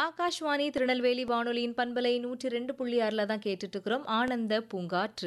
ஆகாஷ்வாணி திருநெல்வேலி வானொலியின் பண்பலை நூற்றி ரெண்டு புள்ளி ஆறில் தான் கேட்டுட்டு இருக்கிறோம் ஆனந்த பூங்காற்று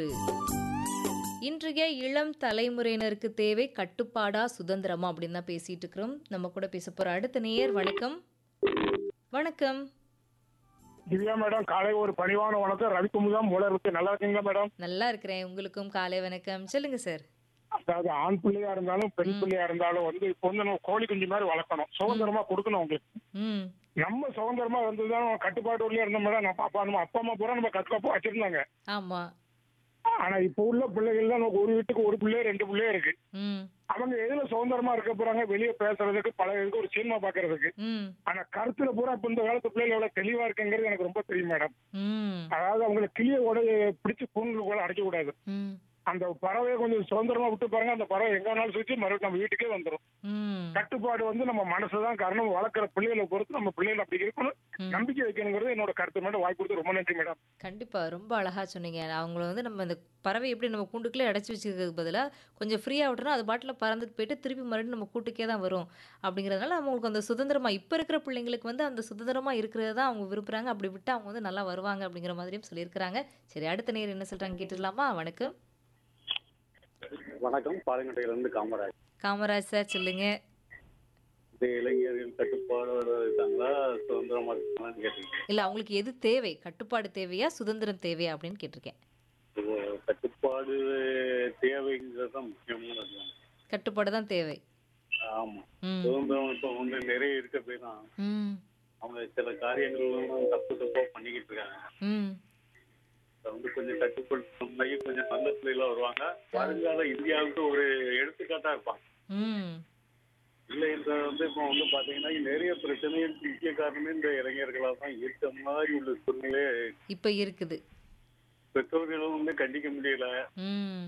இன்றைய இளம் தலைமுறையினருக்கு தேவை கட்டுப்பாடா சுதந்திரமா அப்படின்னு தான் பேசிட்டு இருக்கிறோம் நம்ம கூட பேச போற அடுத்த நேயர் வணக்கம் வணக்கம் திவ்யா மேடம் காலை ஒரு பணிவான வணக்கம் ரவிக்குமுதம் மூலருக்கு நல்லா இருக்கீங்களா மேடம் நல்லா இருக்கிறேன் உங்களுக்கும் காலை வணக்கம் சொல்லுங்க சார் அதாவது ஆண் பிள்ளையா இருந்தாலும் பெண் பிள்ளையா இருந்தாலும் வந்து இப்போ வந்து நம்ம கோழி குஞ்சு மாதிரி வளர்க்கணும் சுதந்திரமா கொடுக்கணும் உங்களுக்கு ம் நம்ம சுதந்திரமா இருந்ததுதான் நம்ம கட்டுப்பாடு உள்ளே இருந்த மேடம் நம்ம அப்பா நம்ம அப்பா அம்மா பூரா நம்ம கட்டுக்கோப்பா வச்சிருந்தாங்க ஆமா ஆனா இப்போ உள்ள பிள்ளைகள் தான் நமக்கு ஒரு வீட்டுக்கு ஒரு பிள்ளையோ ரெண்டு பிள்ளையோ இருக்கு ம் அவங்க எதுல சுதந்திரமா இருக்க போறாங்க வெளியே பேசுறதுக்கு பழகிறதுக்கு ஒரு சினிமா பாக்குறதுக்கு ம் ஆனா கருத்துல பூரா இப்ப இந்த காலத்து பிள்ளைகள் எவ்வளவு தெளிவா இருக்குங்கிறது எனக்கு ரொம்ப தெரியும் மேடம் ம் அதாவது அவங்களை கிளிய உடைய பிடிச்சு கூண்டுக்குள்ள அடைக்க கூடாது ம் அந்த பறவையை கொஞ்சம் சுதந்திரமா விட்டு பாருங்க அந்த பறவை எங்க வேணாலும் சுற்றி மறுபடியும் நம்ம வீட்டுக்கே வந்துடும் ம் கட்டுப்பாடு வந்து நம்ம மனசுதான் காரணம் வளர்க்குற பிள்ளைகளை பொறுத்து நம்ம பிள்ளைகள் அப்படி இருக்கணும் நம்பிக்கை வைக்கணுங்கிறது என்னோட கருத்து மேடம் வாய்ப்பு கொடுத்து ரொம்ப நன்றி மேடம் கண்டிப்பா ரொம்ப அழகா சொன்னீங்க அவங்கள வந்து நம்ம இந்த பறவை எப்படி நம்ம கூண்டுக்குள்ளே அடைச்சி வச்சுக்கிறதுக்கு பதிலாக கொஞ்சம் ஃப்ரீயாக விட்டுறோம் அது பாட்டில் பறந்துட்டு போயிட்டு திருப்பி மறுபடியும் நம்ம கூட்டுக்கே தான் வரும் அப்படிங்கிறதுனால அவங்களுக்கு அந்த சுதந்திரமா இப்போ இருக்கிற பிள்ளைங்களுக்கு வந்து அந்த சுதந்திரமா இருக்கிறது தான் அவங்க விரும்புறாங்க அப்படி விட்டு அவங்க வந்து நல்லா வருவாங்க அப்படிங்கிற மாதிரியும் சொல்லியிருக்கிறாங்க சரி அடுத்த நேரம் என்ன சொல்றாங்க கேட்டுடலாமா வணக்கம் வணக்கம் பாலங்கட்டையிலிருந்து காமராஜ் காமராஜ் சார் சொல்லுங்க இந்த இளைஞர்கள் கட்டுப்பாடோட இருக்காங்களா சுதந்திரமா இருக்காங்களான்னு கேட்டீங்க இல்லை அவங்களுக்கு எது தேவை கட்டுப்பாடு தேவையா சுதந்திரம் தேவையா அப்படின்னு கேட்டிருக்கேன் இப்போ கட்டுப்பாடு தேவைங்கிறது தான் முக்கியமானது கட்டுப்பாடு தான் தேவை ஆமா ம் சுதந்திரம் இப்போ வந்து நிறைய இருக்க போய் தான் ம் அவங்க சில காரியங்கள் தப்பு தப்பா பண்ணிக்கிட்டு இருக்காங்க ம் அதை வந்து கொஞ்சம் கட்டுப்படுத்தி கொஞ்சம் நல்ல பிள்ளைகளா வருவாங்க வருங்கால இந்தியாவுக்கு ஒரு எடுத்துக்காட்டா இருப்பாங்க ம் இல்லை இந்த வந்து இப்போ வந்து பாத்தீங்கன்னா நிறைய பிரச்சனைகள் முக்கிய காரணமே இந்த இளைஞர்களாக தான் இருக்க மாதிரி உள்ள சூழ்நிலை இப்போ இருக்குது பெற்றோர்களும் வந்து கண்டிக்க முடியல ம்